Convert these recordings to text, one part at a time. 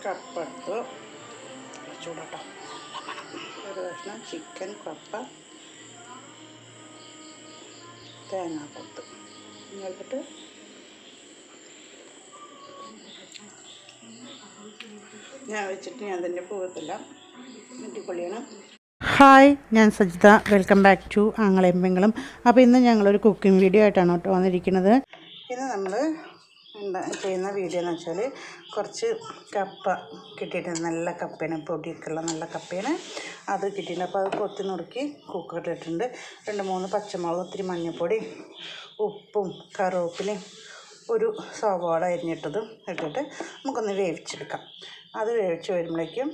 കപ്പ എടുത്തു ചൂടട്ടോ ഒരു കഷ്ണം ചിക്കൻ കപ്പ തേങ്ങാക്കൊത്ത് എന്നിട്ട് ഞാൻ വെച്ചിട്ട് ഞാൻ തന്നെ പോകത്തില്ല അടിപൊളിയാണ് ഹായ് ഞാൻ സജിത വെൽക്കം ബാക്ക് ടു ആങ്ങളെമ്പെങ്കിലും അപ്പോൾ ഇന്ന് ഞങ്ങളൊരു കുക്കിംഗ് വീഡിയോ ആയിട്ടാണ് കേട്ടോ വന്നിരിക്കുന്നത് ഇന്ന് നമ്മൾ എന്താ ചെയ്യുന്ന വീഡിയോ എന്ന് വെച്ചാൽ കുറച്ച് കപ്പ കിട്ടിയിട്ടുണ്ട് നല്ല കപ്പയാണ് പൊടിയൊക്കെ ഉള്ള നല്ല കപ്പയാണ് അത് കിട്ടിയിട്ടുണ്ട് അപ്പോൾ അത് കൊത്തി നുറുക്കി കുക്കറിലിട്ടുണ്ട് രണ്ട് മൂന്ന് പച്ചമുളക് ഒത്തിരി മഞ്ഞൾപ്പൊടി ഉപ്പും കറിവേപ്പിലയും ഒരു സവാള അരിഞ്ഞിട്ടതും ഇട്ടിട്ട് നമുക്കൊന്ന് വേവിച്ചെടുക്കാം അത് വേവിച്ച് വരുമ്പോഴേക്കും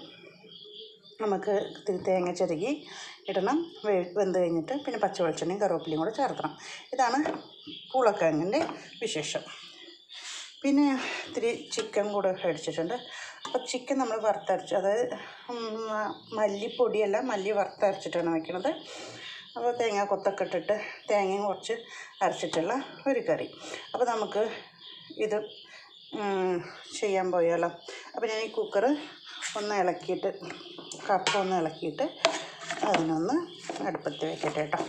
നമുക്ക് ഇത്തിരി തേങ്ങ ചിരകി ഇടണം വേ വെന്ത് കഴിഞ്ഞിട്ട് പിന്നെ പച്ച വെളിച്ചെണ്ണയും കറിവേപ്പിലയും കൂടെ ചേർക്കണം ഇതാണ് പൂളക്കിഴങ്ങിൻ്റെ വിശേഷം പിന്നെ ഇത്തിരി ചിക്കൻ കൂടെ മേടിച്ചിട്ടുണ്ട് അപ്പോൾ ചിക്കൻ നമ്മൾ വറുത്തരച്ച് അതായത് ഉം, മ- മല്ലിപ്പൊടിയല്ല മല്ലി വറുത്തരച്ചിട്ടാണ് വയ്ക്കുന്നത് അപ്പോൾ തേങ്ങ കൊത്തൊക്കെ ഇട്ടിട്ട് തേങ്ങയും കുറച്ച് അരച്ചിട്ടുള്ള ഒരു കറി അപ്പോൾ നമുക്ക് ഇത് ഉം, ചെയ്യാൻ പോയാലോ അപ്പോൾ ഞാൻ ഈ കുക്കർ ഒന്ന് ഇളക്കിയിട്ട് കപ്പ ഒന്ന് ഇളക്കിയിട്ട് അതിനൊന്ന് അടുപ്പത്ത് വെക്കട്ടെ കേട്ടോ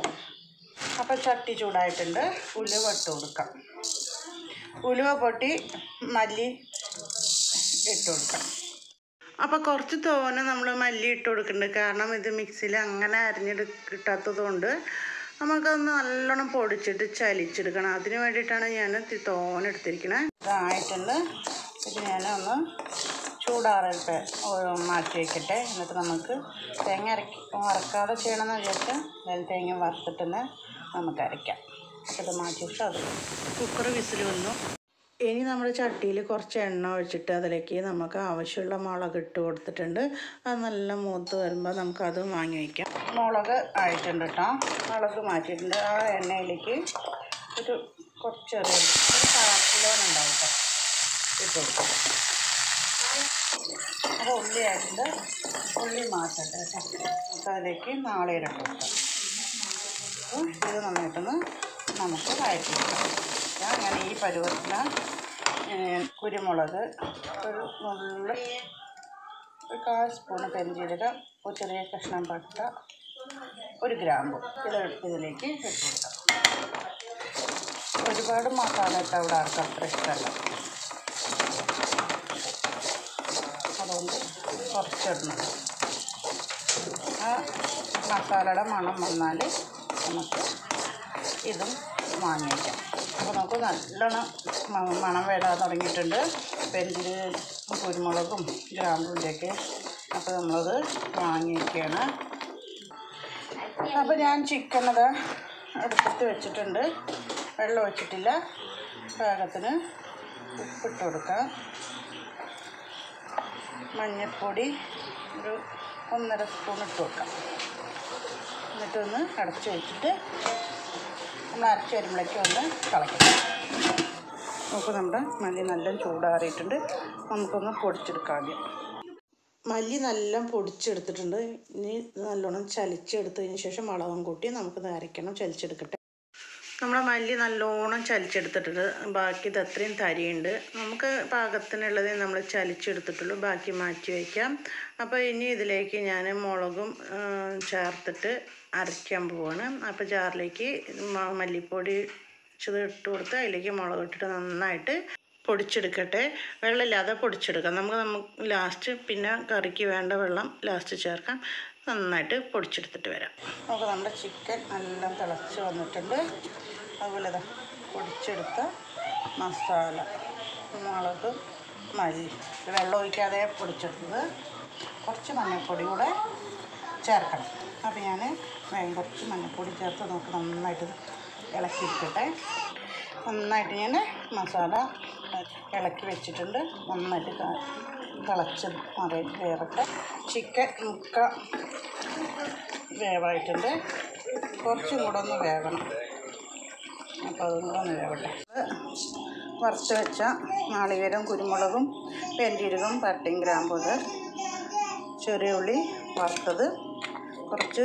അപ്പോൾ ചട്ടി ചൂടായിട്ടുണ്ട് ഉലുവ ഇട്ട് കൊടുക്കാം ഉലുവ പൊട്ടി മല്ലി ഇട്ട് കൊടുക്കാം അപ്പോൾ കുറച്ച് തോനെ നമ്മൾ മല്ലി ഇട്ട് കൊടുക്കുന്നുണ്ട് കാരണം ഇത് മിക്സിയിൽ അങ്ങനെ അരിഞ്ഞെടു കിട്ടാത്തത് കൊണ്ട് നമുക്കതൊന്ന് നല്ലോണം പൊടിച്ചിട്ട് ചലിച്ചെടുക്കണം അതിന് വേണ്ടിയിട്ടാണ് ഞാൻ ഇത്തിരി തോനെ എടുത്തിരിക്കണേ ഇതായിട്ടുണ്ട് ഇത് ഞാനൊന്ന് ചൂടാറിട്ട് മാറ്റി വയ്ക്കട്ടെ എന്നിട്ട് നമുക്ക് തേങ്ങ അരക്കി വറക്കാതെ ചെയ്യണമെന്ന് വിചാരിച്ചാൽ അതിൽ തേങ്ങ വറുത്തിട്ട് തന്നെ നമുക്ക് അരയ്ക്കാം ഇത് മാറ്റി വെച്ചാൽ അത് കുക്കർ വിസിൽ വന്നു ഇനി നമ്മൾ ചട്ടിയിൽ കുറച്ച് എണ്ണ ഒഴിച്ചിട്ട് അതിലേക്ക് നമുക്ക് ആവശ്യമുള്ള മുളക് ഇട്ട് കൊടുത്തിട്ടുണ്ട് അത് നല്ല മൂത്ത് വരുമ്പോൾ നമുക്കത് വാങ്ങി വയ്ക്കാം മുളക് ആയിട്ടുണ്ട് കേട്ടോ മുളക് മാറ്റിയിട്ടുണ്ട് ആ എണ്ണയിലേക്ക് ഒരു കുറച്ച് ഒരു ഒരു കാൽ കിലോനുണ്ടാവും കേട്ടോ ഇട്ട് കൊടുക്കും അപ്പോൾ ഉള്ളി ആയിട്ടുണ്ട് ഉള്ളി മാറ്റട്ടെ കേട്ടോ നമുക്ക് അതിലേക്ക് നാളെ ഇട്ട് കൊടുക്കാം അപ്പോൾ ഇത് നന്നായിട്ടൊന്ന് നമുക്ക് വഴറ്റി വെക്കാം ഞാൻ അങ്ങനെ ഈ പരുവത്തിന് കുരുമുളക് ഒരു നുള്ള ഒരു കാൽ സ്പൂണ് പെരിഞ്ചീരകം ഒരു ചെറിയ കഷ്ണം പട്ട ഒരു ഗ്രാമ്പു ഇത് ഇതിലേക്ക് ഇട്ട് കൊടുക്കാം ഒരുപാട് മസാല ഇട്ട് അവിടെ ആർക്കും അത്ര ഇഷ്ടമല്ല അതുകൊണ്ട് കുറച്ചിടണം ആ മസാലയുടെ മണം വന്നാൽ നമുക്ക് ഇതും വാങ്ങി വയ്ക്കാം അപ്പോൾ നമുക്ക് നല്ലോണം മ- മണം വരാൻ തുടങ്ങിയിട്ടുണ്ട് പെരിഞ്ചിരി കുരുമുളകും ഗ്രാമ്പൂൻ്റെയൊക്കെ അപ്പോൾ നമ്മളത് വാങ്ങി വയ്ക്കുകയാണ് അപ്പോൾ ഞാൻ ചിക്കനത് അടുപ്പത്ത് വെച്ചിട്ടുണ്ട് വെള്ളം ഒഴിച്ചിട്ടില്ല പാകത്തിന് ഉപ്പിട്ട് കൊടുക്കാം മഞ്ഞൾപ്പൊടി ഒരു ഒന്നര സ്പൂൺ ഇട്ട് കൊടുക്കാം എന്നിട്ടൊന്ന് അടച്ച് വെച്ചിട്ട് നമ്മൾ അരച്ച് വരുമ്പോഴേക്കും ഒന്ന് കളയ്ക്കണം അപ്പോൾ നമ്മുടെ മല്ലി നല്ല ചൂടാറിയിട്ടുണ്ട് നമുക്കൊന്ന് പൊടിച്ചെടുക്കാം ആദ്യം മല്ലി നല്ല പൊടിച്ചെടുത്തിട്ടുണ്ട് ഇനി ഇത് നല്ലോണം ചലിച്ചെടുത്തതിന് ശേഷം വളവും കൂട്ടി നമുക്കിത് അരയ്ക്കണം ചലിച്ചെടുക്കട്ടെ നമ്മുടെ മല്ലി നല്ലോണം ചലിച്ചെടുത്തിട്ടുണ്ട് ബാക്കി ഇത് അത്രയും തരിയുണ്ട് നമുക്ക് പാകത്തിനുള്ളതേ നമ്മൾ ചലിച്ചെടുത്തിട്ടുള്ളൂ ബാക്കി മാറ്റി വയ്ക്കാം അപ്പോൾ ഇനി ഇതിലേക്ക് ഞാൻ മുളകും ആ, ചേർത്തിട്ട് അരയ്ക്കാൻ പോവാണ് അപ്പോൾ ജാറിലേക്ക് മ- മല്ലിപ്പൊടി ഇച്ചിരി ഇട്ട് കൊടുത്ത് അതിലേക്ക് മുളക് ഇട്ടിട്ട് നന്നായിട്ട് പൊടിച്ചെടുക്കട്ടെ വെള്ളമില്ലാതെ പൊടിച്ചെടുക്കാം നമുക്ക് നമുക്ക് ലാസ്റ്റ് പിന്നെ കറിക്ക് വേണ്ട വെള്ളം ലാസ്റ്റ് ചേർക്കാം നന്നായിട്ട് പൊടിച്ചെടുത്തിട്ട് വരാം നമുക്ക് നമ്മുടെ ചിക്കൻ നല്ല തിളച്ച് വന്നിട്ടുണ്ട് അതുപോലെ ദാ പൊടിച്ചെടുത്ത മസാല മുളക് മല്ലി ഇത് വെള്ളം ഒഴിക്കാതെ പൊടിച്ചെടുത്തത് കുറച്ച് മഞ്ഞൾപ്പൊടി കൂടെ ചേർക്കണം അപ്പോൾ ഞാൻ വേഗം കുറച്ച് മഞ്ഞൾപ്പൊടി ചേർത്ത് നമുക്ക് നന്നായിട്ട് ഇളക്കിയിരിക്കട്ടെ നന്നായിട്ട് ഞാൻ മസാല ഇളക്കി വെച്ചിട്ടുണ്ട് നന്നായിട്ട് ക- തിളച്ച് മറി വേവട്ടെ ചിക്കൻ മുക്ക വേവായിട്ടുണ്ട് കുറച്ചും കൂടെ ഒന്ന് വേവണം അപ്പോൾ അതും കൂടെ ഒന്ന് വേവട്ടെ അത് വറുത്ത് വെച്ച നാളികേരം കുരുമുളകും പെൻജീരകം പട്ടയും ഗ്രാമ്പും ഇത് ചെറിയ ഉള്ളി വറുത്തത് കുറച്ച്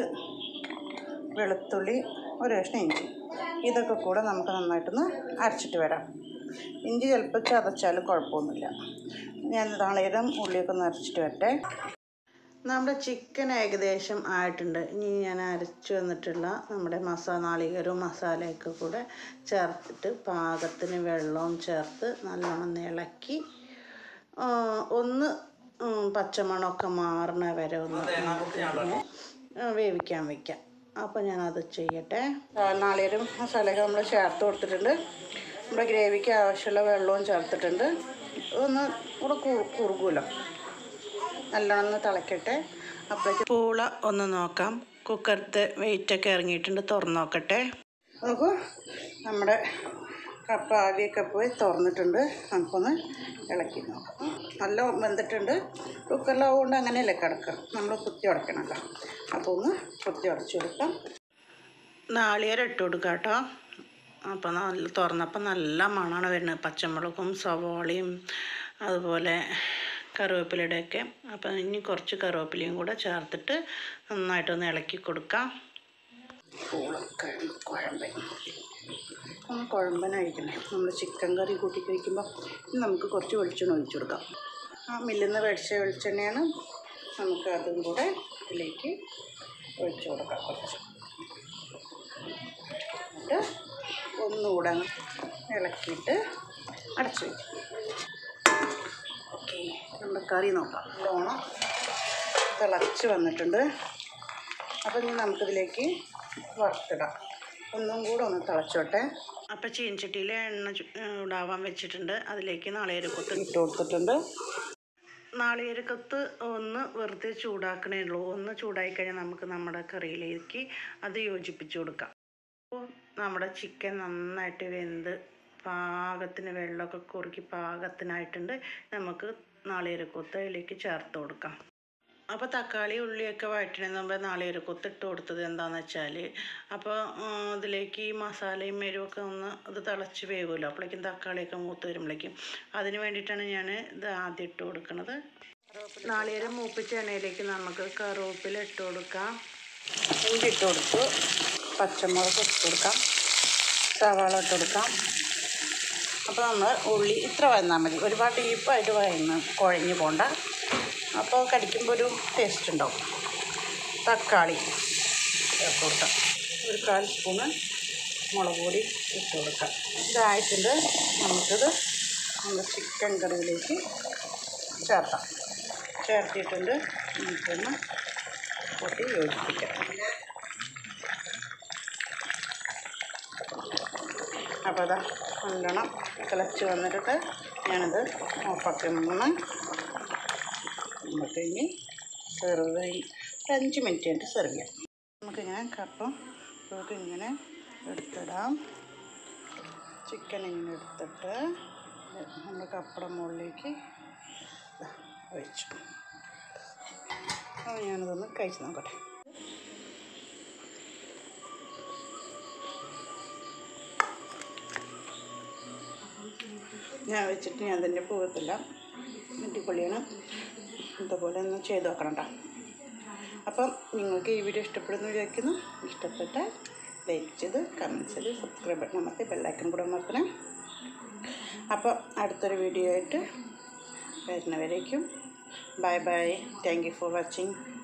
വെളുത്തുള്ളി ഒരു കഷ്ണം ഇഞ്ചി ഇതൊക്കെ കൂടെ നമുക്ക് നന്നായിട്ടൊന്ന് അരച്ചിട്ട് വരാം ഇഞ്ചി ചിലപ്പോൾ ചതച്ചാലും കുഴപ്പമൊന്നുമില്ല ഞാൻ നാളേരം ഉള്ളിയൊക്കെ ഒന്ന് അരച്ചിട്ട് വരട്ടെ നമ്മുടെ ചിക്കൻ ഏകദേശം ആയിട്ടുണ്ട് ഇനി ഞാൻ അരച്ച് വന്നിട്ടുള്ള നമ്മുടെ മസാല നാളികേരവും മസാലയൊക്കെ കൂടെ ചേർത്തിട്ട് പാകത്തിന് വെള്ളവും ചേർത്ത് നല്ലോണം ഇളക്കി ആ, ഒന്ന് ഉം, പച്ചമണമൊക്കെ മാറണ വരെ ഒന്ന് ഇതിനെ, ആ, വേവിക്കാൻ വയ്ക്കാം അപ്പോൾ ഞാനത് ചെയ്യട്ടെ ആ, നാളികേരം മസാലയൊക്കെ നമ്മൾ ചേർത്ത് കൊടുത്തിട്ടുണ്ട് നമ്മുടെ ഗ്രേവിക്ക് ആവശ്യമുള്ള വെള്ളവും ചേർത്തിട്ടുണ്ട് ഒന്ന് കൂടെ കു- കുറുകുമല്ലോ നല്ലോണം ഒന്ന് തിളക്കട്ടെ അപ്പോഴേക്ക് പൂള ഒന്ന് നോക്കാം കുക്കറത്ത് വെയിറ്റൊക്കെ ഇറങ്ങിയിട്ടുണ്ട് തുറന്ന് നോക്കട്ടെ നോക്കൂ നമ്മുടെ കപ്പ ആവിയൊക്കെ പോയി തുറന്നിട്ടുണ്ട് നമുക്കൊന്ന് ഇളക്കി നോക്കാം നല്ല വെന്തിട്ടുണ്ട് കുക്കറിലാവുകൊണ്ട് അങ്ങനെയല്ലേ കിടക്കുക നമ്മൾ കുത്തി ഉടയ്ക്കണമല്ലോ അപ്പോൾ ഒന്ന് കുത്തി ഉടച്ചു കൊടുക്കാം നാളികേരം ഇട്ട് കൊടുക്കാം കേട്ടോ അപ്പോൾ നല്ല തുറന്നപ്പോൾ നല്ല മണമാണ് വരുന്നത് പച്ചമുളകും സവാളയും അതുപോലെ കറിവേപ്പിലയുടെയൊക്കെ അപ്പോൾ ഇനി കുറച്ച് കറിവേപ്പിലയും കൂടെ ചേർത്തിട്ട് നന്നായിട്ടൊന്ന് ഇളക്കി കൊടുക്കാം കുഴമ്പൻ ഒന്ന് കുഴമ്പനായിരിക്കണേ നമ്മൾ ചിക്കൻ കറി കൂട്ടി കഴിക്കുമ്പോൾ നമുക്ക് കുറച്ച് വെളിച്ചെണ്ണ ഒഴിച്ചു കൊടുക്കാം ആ മില്ലിൽ നിന്ന് മേടിച്ച വെളിച്ചെണ്ണയാണ് നമുക്ക് അതും കൂടെ ഇതിലേക്ക് ഒഴിച്ചു കൊടുക്കാം കുറച്ച് എന്നിട്ട് ഒന്നുകൂടെ അങ്ങ് ഇളക്കിയിട്ട് അടച്ചു വയ്ക്കും ഓക്കെ നമ്മുടെ കറി നോക്കാം നല്ലോണം തിളച്ച് വന്നിട്ടുണ്ട് അപ്പോൾ ഇനി നമുക്കിതിലേക്ക് വറുത്തിടാം ഒന്നും കൂടെ ഒന്ന് തിളച്ചോട്ടെ അപ്പോൾ ചീനച്ചട്ടിയിൽ എണ്ണ ചു- ഇടാവാൻ വെച്ചിട്ടുണ്ട് അതിലേക്ക് നാളികേരക്കൊത്ത് ഇട്ട് കൊടുത്തിട്ടുണ്ട് നാളികേരക്കൊത്ത് ഒന്ന് വെറുതെ ചൂടാക്കണേ ഉള്ളൂ ഒന്ന് ചൂടായി കഴിഞ്ഞാൽ നമുക്ക് നമ്മുടെ കറിയിലേക്ക് അത് യോജിപ്പിച്ച് കൊടുക്കാം അപ്പോൾ നമ്മുടെ ചിക്കൻ നന്നായിട്ട് വെന്ത് പാകത്തിന് വെള്ളമൊക്കെ കുറുക്കി പാകത്തിനായിട്ടുണ്ട് നമുക്ക് നാളികേരക്കൊത്ത് അതിലേക്ക് ചേർത്ത് കൊടുക്കാം അപ്പോൾ തക്കാളി ഉള്ളിയൊക്കെ വഴറ്റണതിന് മുമ്പ് നാളികേരക്കൊത്ത് ഇട്ട് കൊടുത്തത് എന്താണെന്ന് വെച്ചാൽ അപ്പോൾ അതിലേക്ക് ഈ മസാലയും എരിവൊക്കെ ഒന്ന് അത് തിളച്ച് വേകുമല്ലോ അപ്പോഴേക്കും തക്കാളിയൊക്കെ മൂത്ത് വരുമ്പോഴേക്കും അതിന് വേണ്ടിയിട്ടാണ് ഞാൻ ഇത് ആദ്യം ഇട്ട് കൊടുക്കുന്നത് നാളികേരം മൂപ്പിച്ച എണ്ണയിലേക്ക് നമുക്ക് കറിവേപ്പില ഇട്ട് കൊടുക്കാം ഇഞ്ചി ഇട്ട് കൊടുത്തു പച്ചമുളക് ഇട്ട് കൊടുക്കാം സവാള ഇട്ട് കൊടുക്കാം അപ്പോൾ നമ്മൾ ഉള്ളി ഇത്ര വന്നാൽ മതി ഒരുപാട് ഡീപ്പായിട്ട് വയന്ന് കുഴഞ്ഞു പോണ്ട അപ്പോൾ കടിക്കുമ്പോൾ ഒരു ടേസ്റ്റ് ഉണ്ടാവും തക്കാളി ചേർത്ത് കൊടുക്കാം ഒരു കാൽ സ്പൂണ് മുളക് പൊടി ഇട്ട് കൊടുക്കാം ഇതായിട്ടുണ്ട് നമുക്കിത് നമ്മുടെ ചിക്കൻ കറിയിലേക്ക് ചേർത്താം ചേർത്തിട്ടുണ്ട് നമുക്കൊന്ന് കൂട്ടി യോജിപ്പിക്കാം അപ്പോൾ അതാ നല്ലോണം തിളച്ച് വന്നിട്ട് ഞാനത് ഓഫാക്കി മൂന്ന് നമുക്ക് ഇനി സെർവ് ചെയ്യും ഒരു അഞ്ച് മിനിറ്റ് കഴിഞ്ഞിട്ട് സെർവ് ചെയ്യാം നമുക്കിങ്ങനെ കപ്പം നമുക്ക് ഇങ്ങനെ എടുത്തിടാം ചിക്കൻ ഇങ്ങനെ എടുത്തിട്ട് നമ്മൾ കപ്പട മുകളിലേക്ക് ദാ ഒഴിച്ചു അപ്പോൾ ഞാനിതൊന്ന് കഴിച്ച് നോക്കട്ടെ ഞാൻ വെച്ചിട്ട് ഞാൻ തന്നെ പോകത്തില്ല അടിപൊളിയാണ് ഇതുപോലെ ഒന്ന് ചെയ്ത് നോക്കണം കേട്ടോ അപ്പം നിങ്ങൾക്ക് ഈ വീഡിയോ ഇഷ്ടപ്പെടുന്നു വിചാരിക്കുന്നു ഇഷ്ടപ്പെട്ടാൽ ലൈക്ക് ചെയ്ത് കമൻറ്റ് ചെയ്ത് സബ്സ്ക്രൈബ് ബട്ടൺ അമർത്തി ബെല്ലൈക്കൺ കൂടെ അമർത്തണം അപ്പോൾ അടുത്തൊരു വീഡിയോ ആയിട്ട് വരുന്നവരേക്കും bye bye thank you for watching